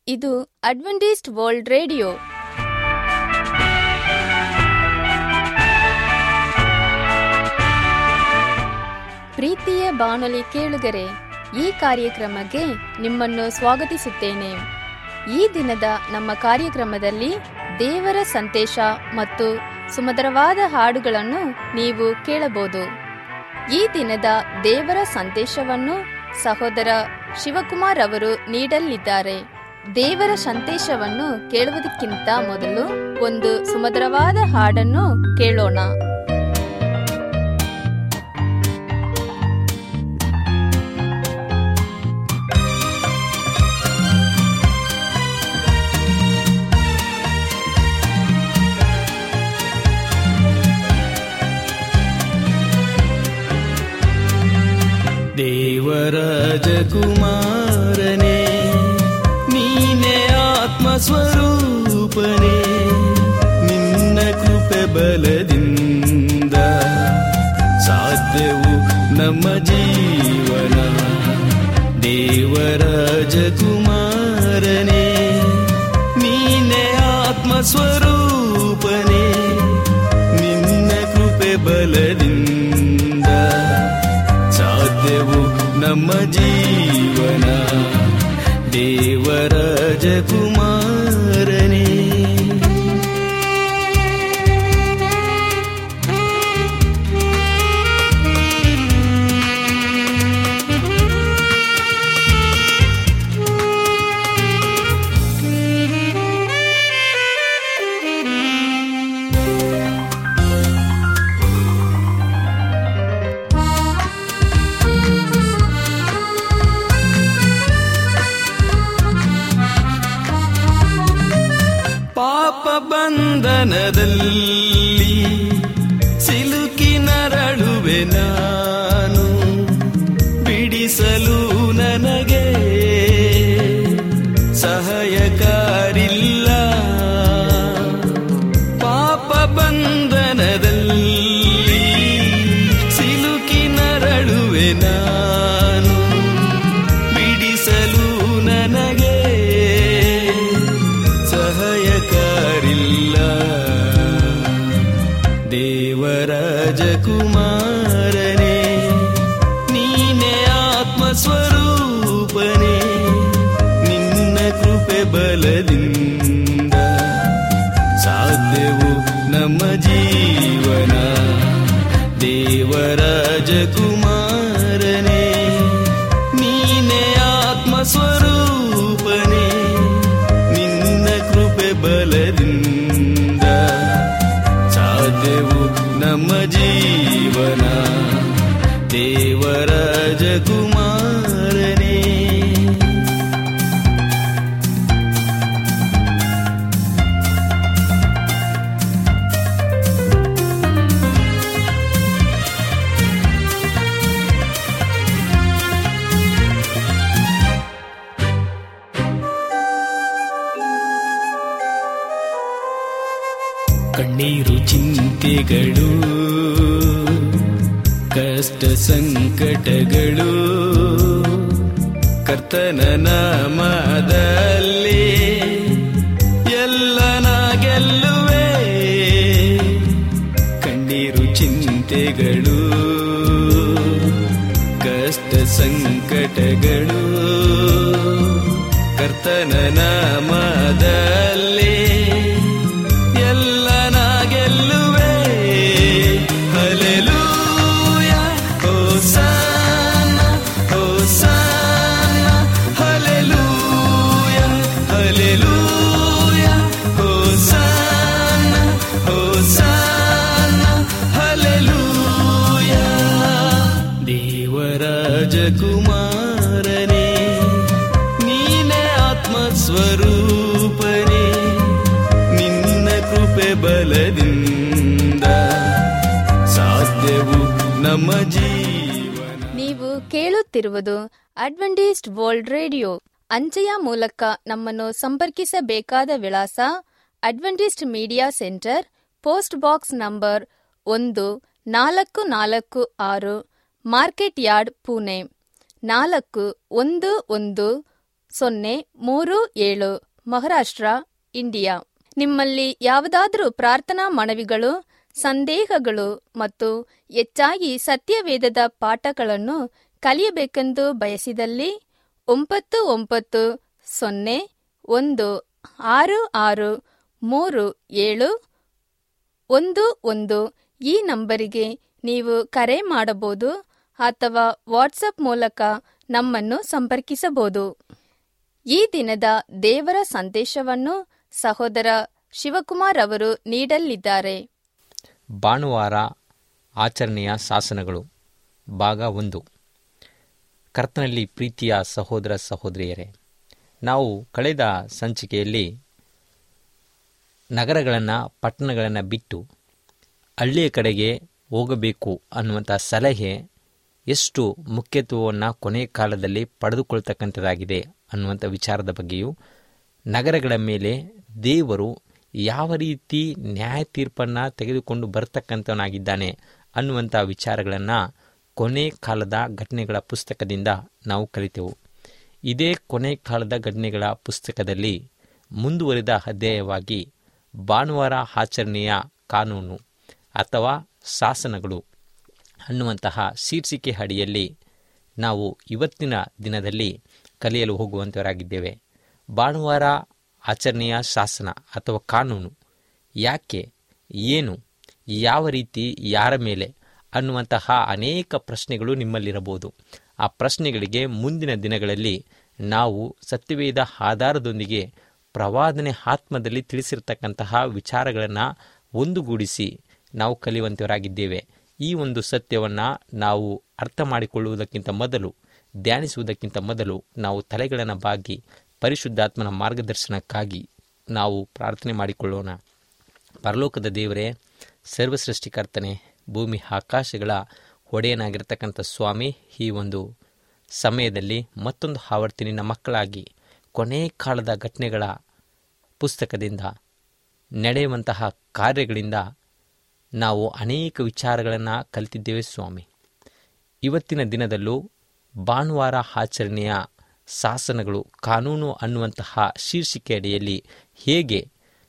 ಇದು Adventist world radio ಪ್ರೀತಿಯ ಬಾನುಲಿ ಕೇಳುಗರೆ ಈ ಕಾರ್ಯಕ್ರಮಕ್ಕೆ ನಿಮ್ಮನ್ನು ಸ್ವಾಗತಿಸುತ್ತೇನೆ ಈ ದಿನದ ನಮ್ಮ ಕಾರ್ಯಕ್ರಮದಲ್ಲಿ ದೇವರ ಸಂದೇಶ ಮತ್ತು ಸುಮಧುರವಾದ ಹಾಡುಗಳನ್ನು ನೀವು ಕೇಳಬಹುದು ಈ ದಿನದ ದೇವರ ಸಂದೇಶವನ್ನು ಸಹೋದರ ಶಿವಕುಮಾರ್ ಅವರು ನೀಡಲಿದ್ದಾರೆ ದೇವರ ಸಂದೇಶವನ್ನು ಕೇಳುವುದಕ್ಕಿಂತ ಮೊದಲು ಒಂದು ಸುಮಧುರವಾದ ಹಾಡನ್ನು ಕೇಳೋಣ ದೇವರಾಜಕುಮಾರನೇ ನೀನೆ ಆತ್ಮಸ್ವರೂಪನೇ ನಿನ್ನ ಕೃಪೆ ಬಲದಿಂದ ಸಾಧ್ಯವು ನಮ್ಮ ಜೀವನ ದೇವರಾಜಕುಮಾರನೇ ನೀನೆ ಆತ್ಮಸ್ವರೂಪನೇ ನಿನ್ನ ಕೃಪೆ ಬಲದಿಂದ ಸಾಧ್ಯವು ನಮ್ಮ ಜೀವನ ದೇವರಾಜಕುಮಾರನೇ ಪಾಪ ಬಂಧನದಲ್ಲಿ ಸಿಲುಕಿ ನರಳುವೆ ನಾನು ಬಿಡಿಸಲು ನನಗೆ ಸಹಾಯಕಾರಿಲ್ಲ ಪಾಪ ಬಂಧನದಲ್ಲಿ ಸಿಲುಕಿ ನರಳುವೆ ನಾನು ಬಿಡಿಸಲು ನನಗೆ ಸಹಾಯಕಾರಿಲ್ಲ ದೇವರಾಜಕುಮಾರನೇ ನೀನೆ ಆತ್ಮಸ್ವರೂಪನೇ ನಿನ್ನ ಕೃಪೆ ಬಲದಿಂದ ಸಾಧ್ಯವು ನಮ್ಮ ಜೀವನ ದೇವರಾಜಕುಮಾರನೇ ನೀನೆ ಆತ್ಮಸ್ವರೂಪನೇ ನಿನ್ನ ಕೃಪೆ ಬಲದಿಂದ ಸಾಧ್ಯವು ನಮ್ಮ ಜೀವನ ದೇವರಾಜಕುಮಾರನೇ ಕಣ್ಣೀರು ಚಿಂತೆಗಳು ಕಷ್ಟ ಸಂಕಟಗಳು ಕರ್ತನ ನಾಮದಲ್ಲಿ ಎಲ್ಲನ ಗೆಲ್ಲುವೆ ಕಣ್ಣೀರು ಚಿಂತೆಗಳು ಕಷ್ಟ ಸಂಕಟಗಳು ಕರ್ತನ ನಾಮದಲ್ಲಿ ಎಲ್ಲನ ಗೆಲ್ಲುವೆ hallelujah hosanna hosanna hallelujah hallelujah hosanna hosanna hallelujah ದೇವರಾಜಕುಮಾರನೇ ನೀನೆ ಆತ್ಮಸ್ವರೂಪನೇ ನಿನ್ನ ಕೃಪೆ ಬಲದಿಂದ ಸಾಧ್ಯವು ನಮ್ಮ ಜೀವನ ನೀವು ಕೇಳುತ್ತಿರುವುದು ಅಡ್ವೆಂಟಿಸ್ಟ್ ವರ್ಲ್ಡ್ ರೇಡಿಯೋ ಅಂಚೆಯ ಮೂಲಕ ನಮ್ಮನ್ನು ಸಂಪರ್ಕಿಸಬೇಕಾದ ವಿಳಾಸ Adventist media centre post box number ಒಂದು ನಾಲ್ಕು ನಾಲ್ಕು ಆರು ಮಾರ್ಕೆಟ್ ಯಾರ್ಡ್ ಪುಣೆ ನಾಲ್ಕು ಒಂದು ಒಂದು ಸೊನ್ನೆ ಮೂರು ಏಳು ಮಹಾರಾಷ್ಟ್ರ ಇಂಡಿಯಾ ನಿಮ್ಮಲ್ಲಿ ಯಾವುದಾದರೂ ಪ್ರಾರ್ಥನಾ ಮನವಿಗಳು ಸಂದೇಹಗಳು ಮತ್ತು ಹೆಚ್ಚಾಗಿ ಸತ್ಯವೇದದ ಪಾಠಗಳನ್ನು ಕಲಿಯಬೇಕೆಂದು ಬಯಸಿದಲ್ಲಿ ಒಂಬತ್ತು ಒಂಬತ್ತು ಸೊನ್ನೆ ಒಂದು ಆರು ಆರು ಮೂರು ಏಳು ಒಂದು ಒಂದು ಈ ನಂಬರಿಗೆ ನೀವು ಕರೆ ಮಾಡಬಹುದು ಅಥವಾ ವಾಟ್ಸಪ್ ಮೂಲಕ ನಮ್ಮನ್ನು ಸಂಪರ್ಕಿಸಬಹುದು ಈ ದಿನದ ದೇವರ ಸಂದೇಶವನ್ನು ಸಹೋದರ ಶಿವಕುಮಾರ್ ಅವರು ನೀಡಲಿದ್ದಾರೆ ಭಾನುವಾರ ಆಚರಣೆಯ ಶಾಸನಗಳು ಭಾಗ ಒಂದು ಕರ್ತನಲ್ಲಿ ಪ್ರೀತಿಯ ಸಹೋದರ ಸಹೋದರಿಯರೇ ನಾವು ಕಳೆದ ಸಂಚಿಕೆಯಲ್ಲಿ ನಗರಗಳನ್ನು ಪಟ್ಟಣಗಳನ್ನು ಬಿಟ್ಟು ಹಳ್ಳಿಯ ಕಡೆಗೆ ಹೋಗಬೇಕು ಅನ್ನುವಂಥ ಸಲಹೆ ಎಷ್ಟು ಮುಖ್ಯತ್ವವನ್ನು ಕೊನೆಯ ಕಾಲದಲ್ಲಿ ಪಡೆದುಕೊಳ್ತಕ್ಕಂಥದ್ದಾಗಿದೆ ಅನ್ನುವಂಥ ವಿಚಾರದ ಬಗ್ಗೆಯೂ ನಗರಗಳ ಮೇಲೆ ದೇವರು ಯಾವ ರೀತಿ ನ್ಯಾಯ ತೀರ್ಪನ್ನು ತೆಗೆದುಕೊಂಡು ಬರ್ತಕ್ಕಂಥವನಾಗಿದ್ದಾನೆ ಅನ್ನುವಂಥ ವಿಚಾರಗಳನ್ನು ಕೊನೆ ಕಾಲದ ಘಟನೆಗಳ ಪುಸ್ತಕದಿಂದ ನಾವು ಕಲಿತೆವು ಇದೇ ಕೊನೆ ಕಾಲದ ಘಟನೆಗಳ ಪುಸ್ತಕದಲ್ಲಿ ಮುಂದುವರಿದ ಅಧ್ಯಾಯವಾಗಿ ಭಾನುವಾರ ಆಚರಣೆಯ ಕಾನೂನು ಅಥವಾ ಶಾಸನಗಳು ಅನ್ನುವಂತಹ ಶೀರ್ಷಿಕೆ ಅಡಿಯಲ್ಲಿ ನಾವು ಇವತ್ತಿನ ದಿನದಲ್ಲಿ ಕಲಿಯಲು ಹೋಗುವಂತವರಾಗಿದ್ದೇವೆ ಭಾನುವಾರ ಆಚರಣೆಯ ಶಾಸನ ಅಥವಾ ಕಾನೂನು ಯಾಕೆ ಏನು ಯಾವ ರೀತಿ ಯಾರ ಮೇಲೆ ಅನ್ನುವಂತಹ ಅನೇಕ ಪ್ರಶ್ನೆಗಳು ನಿಮ್ಮಲ್ಲಿರಬಹುದು ಆ ಪ್ರಶ್ನೆಗಳಿಗೆ ಮುಂದಿನ ದಿನಗಳಲ್ಲಿ ನಾವು ಸತ್ಯವೇದ ಆಧಾರದೊಂದಿಗೆ ಪ್ರವಾದನೆ ಆತ್ಮದಲ್ಲಿ ತಿಳಿಸಿರ್ತಕ್ಕಂತಹ ವಿಚಾರಗಳನ್ನು ಒಂದುಗೂಡಿಸಿ ನಾವು ಕಲಿಯುವಂತವರಾಗಿದ್ದೇವೆ ಈ ಒಂದು ಸತ್ಯವನ್ನು ನಾವು ಅರ್ಥ ಮಾಡಿಕೊಳ್ಳುವುದಕ್ಕಿಂತ ಮೊದಲು ಧ್ಯಾನಿಸುವುದಕ್ಕಿಂತ ಮೊದಲು ನಾವು ತಲೆಗಳನ್ನು ಬಾಗಿ ಪರಿಶುದ್ಧಾತ್ಮನ ಮಾರ್ಗದರ್ಶನಕ್ಕಾಗಿ ನಾವು ಪ್ರಾರ್ಥನೆ ಮಾಡಿಕೊಳ್ಳೋಣ ಪರಲೋಕದ ದೇವರೇ ಸರ್ವಸೃಷ್ಟಿಕರ್ತನೆ ಭೂಮಿ ಆಕಾಶಗಳ ಒಡೆಯನಾಗಿರ್ತಕ್ಕಂಥ ಸ್ವಾಮಿ ಈ ಒಂದು ಸಮಯದಲ್ಲಿ ಮತ್ತೊಂದು ಆವರ್ತಿ ನಿನ್ನ ಮಕ್ಕಳಾಗಿ ಕೊನೆ ಕಾಲದ ಘಟನೆಗಳ ಪುಸ್ತಕದಿಂದ ನಡೆಯುವಂತಹ ಕಾರ್ಯಗಳಿಂದ ನಾವು ಅನೇಕ ವಿಚಾರಗಳನ್ನು ಕಲಿತಿದ್ದೇವೆ ಸ್ವಾಮಿ ಇವತ್ತಿನ ದಿನದಲ್ಲೂ ಭಾನುವಾರ ಆಚರಣೆಯ ಶಾಸನಗಳು ಕಾನೂನು ಅನ್ನುವಂತಹ ಶೀರ್ಷಿಕೆ ಅಡಿಯಲ್ಲಿ ಹೇಗೆ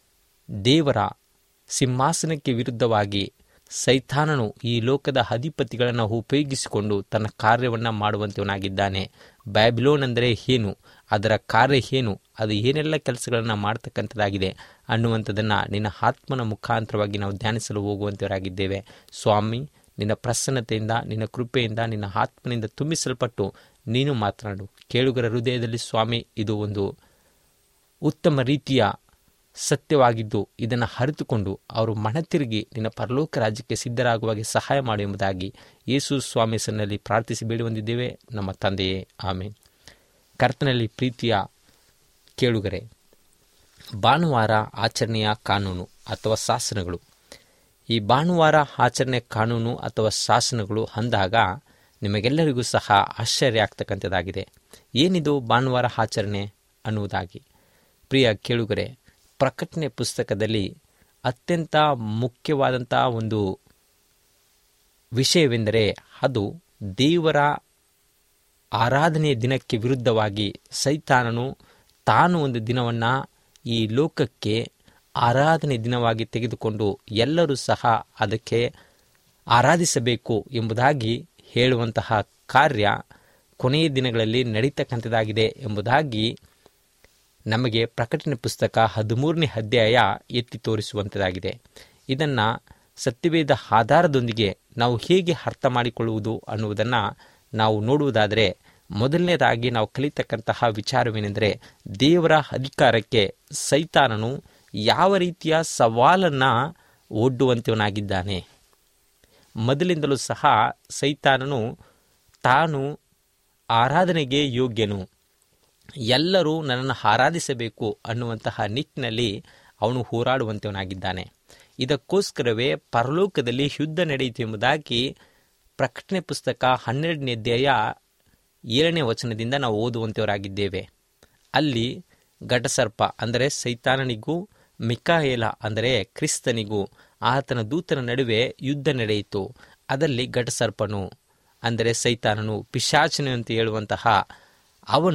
ದೇವರ ಸಿಂಹಾಸನಕ್ಕೆ ವಿರುದ್ಧವಾಗಿ ಸೈತಾನನು ಈ ಲೋಕದ ಅಧಿಪತಿಗಳನ್ನು ಉಪಯೋಗಿಸಿಕೊಂಡು ತನ್ನ ಕಾರ್ಯವನ್ನು ಮಾಡುವಂತವನಾಗಿದ್ದಾನೆ ಬ್ಯಾಬಿಲೋನ್ ಅಂದರೆ ಏನು ಅದರ ಕಾರ್ಯ ಏನು ಅದು ಏನೆಲ್ಲ ಕೆಲಸಗಳನ್ನು ಮಾಡ್ತಕ್ಕಂಥದ್ದಾಗಿದೆ ಅನ್ನುವಂಥದ್ದನ್ನು ನಿನ್ನ ಆತ್ಮನ ಮುಖಾಂತರವಾಗಿ ನಾವು ಧ್ಯಾನಿಸಲು ಹೋಗುವಂತವರಾಗಿದ್ದೇವೆ ಸ್ವಾಮಿ ನಿನ್ನ ಪ್ರಸನ್ನತೆಯಿಂದ ನಿನ್ನ ಕೃಪೆಯಿಂದ ನಿನ್ನ ಆತ್ಮನಿಂದ ತುಂಬಿಸಲ್ಪಟ್ಟು ನೀನು ಮಾತನಾಡು ಕೇಳುಗರ ಹೃದಯದಲ್ಲಿ ಸ್ವಾಮಿ ಇದು ಒಂದು ಉತ್ತಮ ರೀತಿಯ ಸತ್ಯವಾಗಿದ್ದು ಇದನ್ನು ಅರಿತುಕೊಂಡು ಅವರು ಮನತಿರುಗಿ ನಿನ್ನ ಪರಲೋಕ ರಾಜ್ಯಕ್ಕೆ ಸಿದ್ಧರಾಗುವಾಗೆ ಸಹಾಯ ಮಾಡು ಎಂಬುದಾಗಿ ಯೇಸು ಸ್ವಾಮಿ ಹೆಸರಿನಲ್ಲಿ ಪ್ರಾರ್ಥಿಸಿ ಬೇಡಿ ಹೊಂದಿದ್ದೇವೆ ನಮ್ಮ ತಂದೆಯೇ ಆಮೇಲೆ ಕರ್ತನಲ್ಲಿ ಪ್ರೀತಿಯ ಕೇಳುಗರೆ ಭಾನುವಾರ ಆಚರಣೆಯ ಕಾನೂನು ಅಥವಾ ಶಾಸನಗಳು ಈ ಭಾನುವಾರ ಆಚರಣೆ ಕಾನೂನು ಅಥವಾ ಶಾಸನಗಳು ಅಂದಾಗ ನಿಮಗೆಲ್ಲರಿಗೂ ಸಹ ಆಶ್ಚರ್ಯ ಆಗ್ತಕ್ಕಂಥದ್ದಾಗಿದೆ ಏನಿದು ಭಾನುವಾರ ಆಚರಣೆ ಅನ್ನುವುದಾಗಿ ಪ್ರಿಯ ಕೇಳುಗರೆ ಪ್ರಕಟಣೆ ಪುಸ್ತಕದಲ್ಲಿ ಅತ್ಯಂತ ಮುಖ್ಯವಾದಂಥ ಒಂದು ವಿಷಯವೆಂದರೆ ಅದು ದೇವರ ಆರಾಧನೆಯ ದಿನಕ್ಕೆ ವಿರುದ್ಧವಾಗಿ ಸೈತಾನನು ತಾನು ಒಂದು ದಿನವನ್ನು ಈ ಲೋಕಕ್ಕೆ ಆರಾಧನೆ ದಿನವಾಗಿ ತೆಗೆದುಕೊಂಡು ಎಲ್ಲರೂ ಸಹ ಅದಕ್ಕೆ ಆರಾಧಿಸಬೇಕು ಎಂಬುದಾಗಿ ಹೇಳುವಂತಹ ಕಾರ್ಯ ಕೊನೆಯ ದಿನಗಳಲ್ಲಿ ನಡೀತಕ್ಕಂಥದ್ದಾಗಿದೆ ಎಂಬುದಾಗಿ ನಮಗೆ ಪ್ರಕಟಣೆ ಪುಸ್ತಕ ಹದಿಮೂರನೇ ಅಧ್ಯಾಯ ಎತ್ತಿ ತೋರಿಸುವಂಥದ್ದಾಗಿದೆ ಇದನ್ನು ಸತ್ಯವೇದ ಆಧಾರದೊಂದಿಗೆ ನಾವು ಹೇಗೆ ಅರ್ಥ ಮಾಡಿಕೊಳ್ಳುವುದು ಅನ್ನುವುದನ್ನು ನಾವು ನೋಡುವುದಾದರೆ ಮೊದಲನೇದಾಗಿ ನಾವು ಕಲಿತಕ್ಕಂತಹ ವಿಚಾರವೇನೆಂದರೆ ದೇವರ ಅಧಿಕಾರಕ್ಕೆ ಸೈತಾನನು ಯಾವ ರೀತಿಯ ಸವಾಲನ್ನು ಒಡ್ಡುವಂತವನಾಗಿದ್ದಾನೆ ಮೊದಲಿಂದಲೂ ಸಹ ಸೈತಾನನು ತಾನು ಆರಾಧನೆಗೆ ಯೋಗ್ಯನು ಎಲ್ಲರೂ ನನ್ನನ್ನು ಆರಾಧಿಸಬೇಕು ಅನ್ನುವಂತಹ ನಿಟ್ಟಿನಲ್ಲಿ ಅವನು ಹೋರಾಡುವಂತವನಾಗಿದ್ದಾನೆ ಇದಕ್ಕೋಸ್ಕರವೇ ಪರಲೋಕದಲ್ಲಿ ಯುದ್ಧ ನಡೆಯಿತು ಎಂಬುದಾಗಿ ಪ್ರಕಟಣೆ ಪುಸ್ತಕ ಹನ್ನೆರಡನೇ ಅಧ್ಯಾಯ ಏಳನೇ ವಚನದಿಂದ ನಾವು ಓದುವಂತವರಾಗಿದ್ದೇವೆ ಅಲ್ಲಿ ಘಟಸರ್ಪ ಅಂದರೆ ಸೈತಾನನಿಗೂ ಮಿಕಾಯೇಲ ಅಂದರೆ ಕ್ರಿಸ್ತನಿಗೂ ಆತನ ದೂತನ ನಡುವೆ ಯುದ್ಧ ನಡೆಯಿತು ಅದರಲ್ಲಿ ಘಟಸರ್ಪನು ಅಂದರೆ ಸೈತಾನನು ಪಿಶಾಚನು ಅಂತ ಹೇಳುವಂತಹ ಅವನು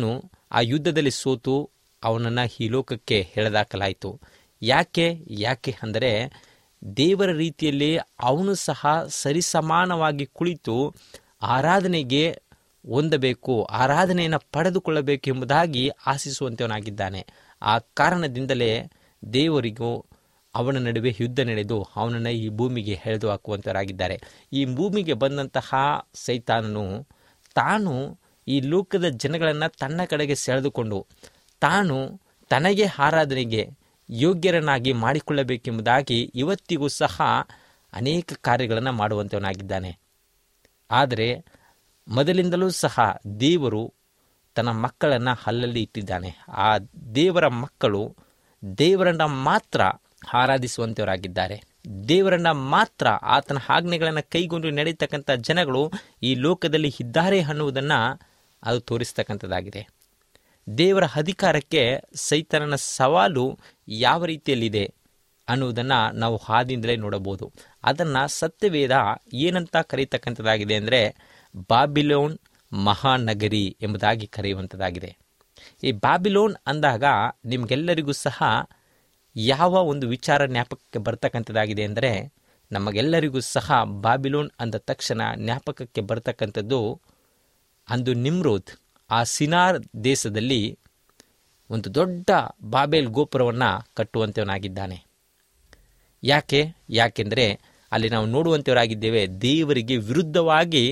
ಆ ಯುದ್ಧದಲ್ಲಿ ಸೋತು ಅವನನ್ನು ಈ ಲೋಕಕ್ಕೆ ಎಳೆದಾಕಲಾಯಿತು ಯಾಕೆ ಯಾಕೆ ಅಂದರೆ ದೇವರ ರೀತಿಯಲ್ಲಿ ಅವನು ಸಹ ಸರಿಸಮಾನವಾಗಿ ಕುಳಿತು ಆರಾಧನೆಗೆ ಹೊಂದಬೇಕು ಆರಾಧನೆಯನ್ನು ಪಡೆದುಕೊಳ್ಳಬೇಕು ಎಂಬುದಾಗಿ ಆಶಿಸುವಂತವನಾಗಿದ್ದಾನೆ ಆ ಕಾರಣದಿಂದಲೇ ದೇವರಿಗೂ ಅವನ ನಡುವೆ ಯುದ್ಧ ನಡೆದು ಅವನನ್ನು ಈ ಭೂಮಿಗೆ ಎಳೆದು ಹಾಕುವಂತವರಾಗಿದ್ದಾರೆ ಈ ಭೂಮಿಗೆ ಬಂದಂತಹ ಸೈತಾನನು ತಾನು ಈ ಲೋಕದ ಜನಗಳನ್ನು ತನ್ನ ಕಡೆಗೆ ಸೆಳೆದುಕೊಂಡು ತಾನು ತನಗೆ ಆರಾಧನೆಗೆ ಯೋಗ್ಯರನ್ನಾಗಿ ಮಾಡಿಕೊಳ್ಳಬೇಕೆಂಬುದಾಗಿ ಇವತ್ತಿಗೂ ಸಹ ಅನೇಕ ಕಾರ್ಯಗಳನ್ನು ಮಾಡುವಂತವನಾಗಿದ್ದಾನೆ ಆದರೆ ಮೊದಲಿಂದಲೂ ಸಹ ದೇವರು ತನ್ನ ಮಕ್ಕಳನ್ನು ಅಲ್ಲಲ್ಲಿ ಇಟ್ಟಿದ್ದಾನೆ ಆ ದೇವರ ಮಕ್ಕಳು ದೇವರನ್ನ ಮಾತ್ರ ಆರಾಧಿಸುವಂತವರಾಗಿದ್ದಾರೆ ದೇವರನ್ನ ಮಾತ್ರ ಆತನ ಆಜ್ಞೆಗಳನ್ನು ಕೈಗೊಂಡು ನಡೀತಕ್ಕಂಥ ಜನಗಳು ಈ ಲೋಕದಲ್ಲಿ ಇದ್ದಾರೆ ಅನ್ನುವುದನ್ನು ಅದು ತೋರಿಸ್ತಕ್ಕಂಥದ್ದಾಗಿದೆ ದೇವರ ಅಧಿಕಾರಕ್ಕೆ ಸೈತನನ ಸವಾಲು ಯಾವ ರೀತಿಯಲ್ಲಿದೆ ಅನ್ನುವುದನ್ನು ನಾವು ಹಾದಿಂದಲೇ ನೋಡಬಹುದು ಅದನ್ನು ಸತ್ಯವೇದ ಏನಂತ ಕರೀತಕ್ಕಂಥದ್ದಾಗಿದೆ ಅಂದರೆ ಬಾಬಿಲೋನ್ ಮಹಾನಗರಿ ಎಂಬುದಾಗಿ ಕರೆಯುವಂಥದ್ದಾಗಿದೆ ಈ ಬಾಬಿಲೋನ್ ಅಂದಾಗ ನಿಮಗೆಲ್ಲರಿಗೂ ಸಹ ಯಾವ ಒಂದು ವಿಚಾರ ಜ್ಞಾಪಕಕ್ಕೆ ಬರ್ತಕ್ಕಂಥದ್ದಾಗಿದೆ ಅಂದರೆ ನಮಗೆಲ್ಲರಿಗೂ ಸಹ ಬಾಬಿಲೋನ್ ಅಂದ ತಕ್ಷಣ ಜ್ಞಾಪಕಕ್ಕೆ ಬರ್ತಕ್ಕಂಥದ್ದು ಅಂದು ನಿಮ್ರೋದ್ ಆ ಸಿನಾರ್ ದೇಶದಲ್ಲಿ ಒಂದು ದೊಡ್ಡ ಬಾಬೇಲ್ ಗೋಪುರವನ್ನು ಕಟ್ಟುವಂತವನಾಗಿದ್ದಾನೆ ಯಾಕೆ ಯಾಕೆಂದರೆ ಅಲ್ಲಿ ನಾವು ನೋಡುವಂಥವರಾಗಿದ್ದೇವೆ ದೇವರಿಗೆ ವಿರುದ್ಧವಾಗಿ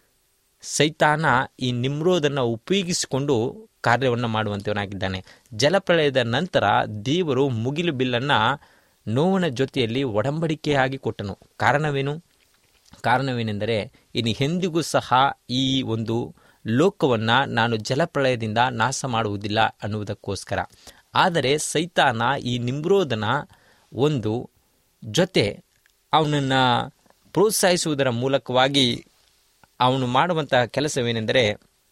ಸೈತಾನ ಈ ನಿಮ್ರೋದನ್ನು ಉಪಯೋಗಿಸಿಕೊಂಡು ಕಾರ್ಯವನ್ನು ಮಾಡುವಂಥವನಾಗಿದ್ದಾನೆ ಜಲಪ್ರಳಯದ ನಂತರ ದೇವರು ಮುಗಿಲು ಬಿಲ್ಲನ್ನು ನೋವನ ಜೊತೆಯಲ್ಲಿ ಒಡಂಬಡಿಕೆಯಾಗಿ ಕೊಟ್ಟನು ಕಾರಣವೇನು ಕಾರಣವೇನೆಂದರೆ ಇನ್ನು ಎಂದಿಗೂ ಸಹ ಈ ಒಂದು ಲೋಕವನ್ನು ನಾನು ಜಲಪ್ರಳಯದಿಂದ ನಾಶ ಮಾಡುವುದಿಲ್ಲ ಅನ್ನುವುದಕ್ಕೋಸ್ಕರ ಆದರೆ ಸೈತಾನ ಈ ನಿಮ್ರೋದನ ಒಂದು ಜೊತೆ ಅವನನ್ನು ಪ್ರೋತ್ಸಾಹಿಸುವುದರ ಮೂಲಕವಾಗಿ ಅವನು ಮಾಡುವಂತಹ ಕೆಲಸವೇನೆಂದರೆ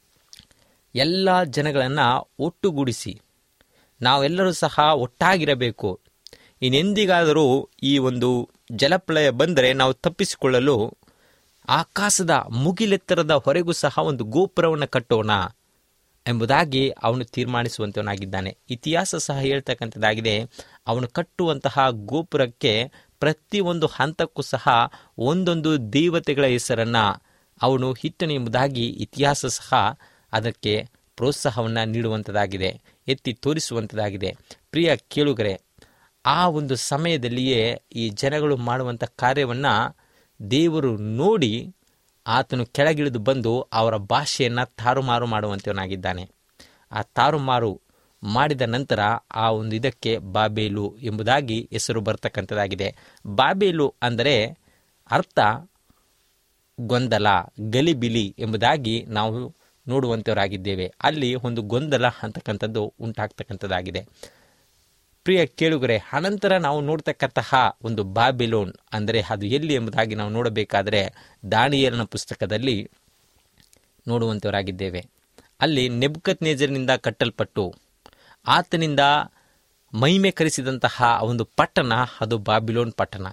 ಎಲ್ಲ ಜನಗಳನ್ನು ಒಟ್ಟುಗೂಡಿಸಿ ನಾವೆಲ್ಲರೂ ಸಹ ಒಟ್ಟಾಗಿರಬೇಕು ಇನ್ನೆಂದಿಗಾದರೂ ಈ ಒಂದು ಜಲಪ್ರಳಯ ಬಂದರೆ ನಾವು ತಪ್ಪಿಸಿಕೊಳ್ಳಲು ಆಕಾಶದ ಮುಗಿಲೆತ್ತರದ ಹೊರೆಗೂ ಸಹ ಒಂದು ಗೋಪುರವನ್ನು ಕಟ್ಟೋಣ ಎಂಬುದಾಗಿ ಅವನು ತೀರ್ಮಾನಿಸುವಂತವನಾಗಿದ್ದಾನೆ ಇತಿಹಾಸ ಸಹ ಹೇಳ್ತಕ್ಕಂಥದ್ದಾಗಿದೆ ಅವನು ಕಟ್ಟುವಂತಹ ಗೋಪುರಕ್ಕೆ ಪ್ರತಿಯೊಂದು ಹಂತಕ್ಕೂ ಸಹ ಒಂದೊಂದು ದೇವತೆಗಳ ಹೆಸರನ್ನು ಅವನು ಹಿಟ್ಟನು ಎಂಬುದಾಗಿ ಇತಿಹಾಸ ಸಹ ಅದಕ್ಕೆ ಪ್ರೋತ್ಸಾಹವನ್ನು ನೀಡುವಂಥದ್ದಾಗಿದೆ ಎತ್ತಿ ತೋರಿಸುವಂಥದ್ದಾಗಿದೆ ಪ್ರಿಯ ಕೇಳುಗರೆ ಆ ಒಂದು ಸಮಯದಲ್ಲಿಯೇ ಈ ಜನಗಳು ಮಾಡುವಂಥ ಕಾರ್ಯವನ್ನು ದೇವರು ನೋಡಿ ಆತನು ಕೆಳಗಿಳಿದು ಬಂದು ಅವರ ಭಾಷೆಯನ್ನು ತಾರುಮಾರು ಮಾಡುವಂತವನಾಗಿದ್ದಾನೆ ಆ ತಾರುಮಾರು ಮಾಡಿದ ನಂತರ ಆ ಒಂದು ಇದಕ್ಕೆ ಬಾಬೇಲು ಎಂಬುದಾಗಿ ಹೆಸರು ಬರ್ತಕ್ಕಂಥದ್ದಾಗಿದೆ ಬಾಬೇಲು ಅಂದರೆ ಅರ್ಥ ಗೊಂದಲ ಗಲಿಬಿಲಿ ಎಂಬುದಾಗಿ ನಾವು ನೋಡುವಂಥವರಾಗಿದ್ದೇವೆ ಅಲ್ಲಿ ಒಂದು ಗೊಂದಲ ಅಂತಕ್ಕಂಥದ್ದು ಉಂಟಾಗ್ತಕ್ಕಂಥದ್ದಾಗಿದೆ ಪ್ರಿಯ ಕೇಳುಗರೆ ಅನಂತರ ನಾವು ನೋಡ್ತಕ್ಕಂತಹ ಒಂದು ಬಾಬಿಲೋನ್ ಅಂದರೆ ಅದು ಎಲ್ಲಿ ಎಂಬುದಾಗಿ ನಾವು ನೋಡಬೇಕಾದರೆ ದಾನಿಯಲನ ಪುಸ್ತಕದಲ್ಲಿ ನೋಡುವಂಥವರಾಗಿದ್ದೇವೆ ಅಲ್ಲಿ ನೆಬ್ಕತ್ ನೇಜರ್ನಿಂದ ಕಟ್ಟಲ್ಪಟ್ಟು ಆತನಿಂದ ಮಹಿಮೆ ಕರೆಸಿದಂತಹ ಒಂದು ಪಟ್ಟಣ ಅದು ಬಾಬಿಲೋನ್ ಪಟ್ಟಣ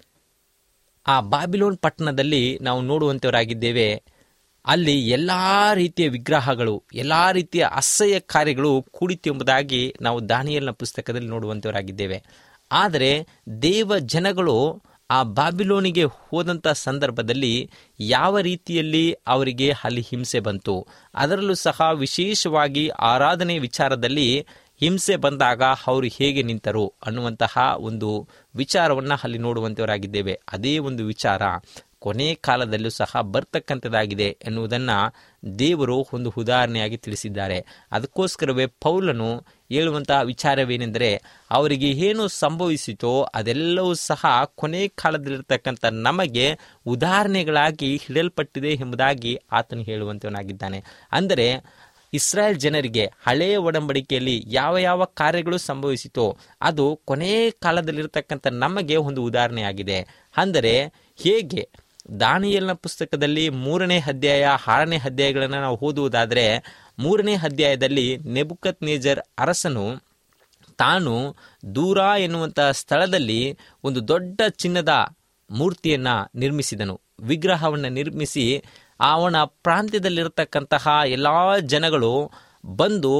ಆ ಬಾಬಿಲೋನ್ ಪಟ್ಟಣದಲ್ಲಿ ನಾವು ನೋಡುವಂಥವರಾಗಿದ್ದೇವೆ ಅಲ್ಲಿ ಎಲ್ಲ ರೀತಿಯ ವಿಗ್ರಹಗಳು ಎಲ್ಲ ರೀತಿಯ ಅಸಹ್ಯ ಕಾರ್ಯಗಳು ಕೂಡಿತು ಎಂಬುದಾಗಿ ನಾವು ದಾನಿಯಲ್ನ ಪುಸ್ತಕದಲ್ಲಿ ನೋಡುವಂಥವರಾಗಿದ್ದೇವೆ ಆದರೆ ದೇವ ಜನಗಳು ಆ ಬಾಬಿಲೋನಿಗೆ ಹೋದಂಥ ಸಂದರ್ಭದಲ್ಲಿ ಯಾವ ರೀತಿಯಲ್ಲಿ ಅವರಿಗೆ ಅಲ್ಲಿ ಹಿಂಸೆ ಬಂತು ಅದರಲ್ಲೂ ಸಹ ವಿಶೇಷವಾಗಿ ಆರಾಧನೆ ವಿಚಾರದಲ್ಲಿ ಹಿಂಸೆ ಬಂದಾಗ ಅವರು ಹೇಗೆ ನಿಂತರು ಅನ್ನುವಂತಹ ಒಂದು ವಿಚಾರವನ್ನು ಅಲ್ಲಿ ನೋಡುವಂಥವರಾಗಿದ್ದೇವೆ ಅದೇ ಒಂದು ವಿಚಾರ ಕೊನೆ ಕಾಲದಲ್ಲೂ ಸಹ ಬರ್ತಕ್ಕಂಥದ್ದಾಗಿದೆ ಎನ್ನುವುದನ್ನು ದೇವರು ಒಂದು ಉದಾಹರಣೆಯಾಗಿ ತಿಳಿಸಿದ್ದಾರೆ ಅದಕ್ಕೋಸ್ಕರವೇ ಪೌಲನು ಹೇಳುವಂತಹ ವಿಚಾರವೇನೆಂದರೆ ಅವರಿಗೆ ಏನು ಸಂಭವಿಸಿತೋ ಅದೆಲ್ಲವೂ ಸಹ ಕೊನೆ ಕಾಲದಲ್ಲಿರ್ತಕ್ಕಂಥ ನಮಗೆ ಉದಾಹರಣೆಗಳಾಗಿ ಹಿಡಲ್ಪಟ್ಟಿದೆ ಎಂಬುದಾಗಿ ಆತನು ಹೇಳುವಂತವನಾಗಿದ್ದಾನೆ ಅಂದರೆ ಇಸ್ರಾಯೇಲ್ ಜನರಿಗೆ ಹಳೆಯ ಒಡಂಬಡಿಕೆಯಲ್ಲಿ ಯಾವ ಯಾವ ಕಾರ್ಯಗಳು ಸಂಭವಿಸಿತೋ ಅದು ಕೊನೆ ಕಾಲದಲ್ಲಿರ್ತಕ್ಕಂಥ ನಮಗೆ ಒಂದು ಉದಾಹರಣೆಯಾಗಿದೆ ಅಂದರೆ ಹೇಗೆ ದಾನಿಯಲ್ನ ಪುಸ್ತಕದಲ್ಲಿ ಮೂರನೇ ಅಧ್ಯಾಯ ಆರನೇ ಅಧ್ಯಾಯಗಳನ್ನು ನಾವು ಓದುವುದಾದರೆ ಮೂರನೇ ಅಧ್ಯಾಯದಲ್ಲಿ ನೆಬುಕತ್ ನೇಜರ್ ಅರಸನು ತಾನು ದೂರ ಎನ್ನುವಂಥ ಸ್ಥಳದಲ್ಲಿ ಒಂದು ದೊಡ್ಡ ಚಿನ್ನದ ಮೂರ್ತಿಯನ್ನು ನಿರ್ಮಿಸಿದನು ವಿಗ್ರಹವನ್ನು ನಿರ್ಮಿಸಿ ಅವನ ಪ್ರಾಂತ್ಯದಲ್ಲಿರತಕ್ಕಂತಹ ಎಲ್ಲ ಜನಗಳು ಬಂದು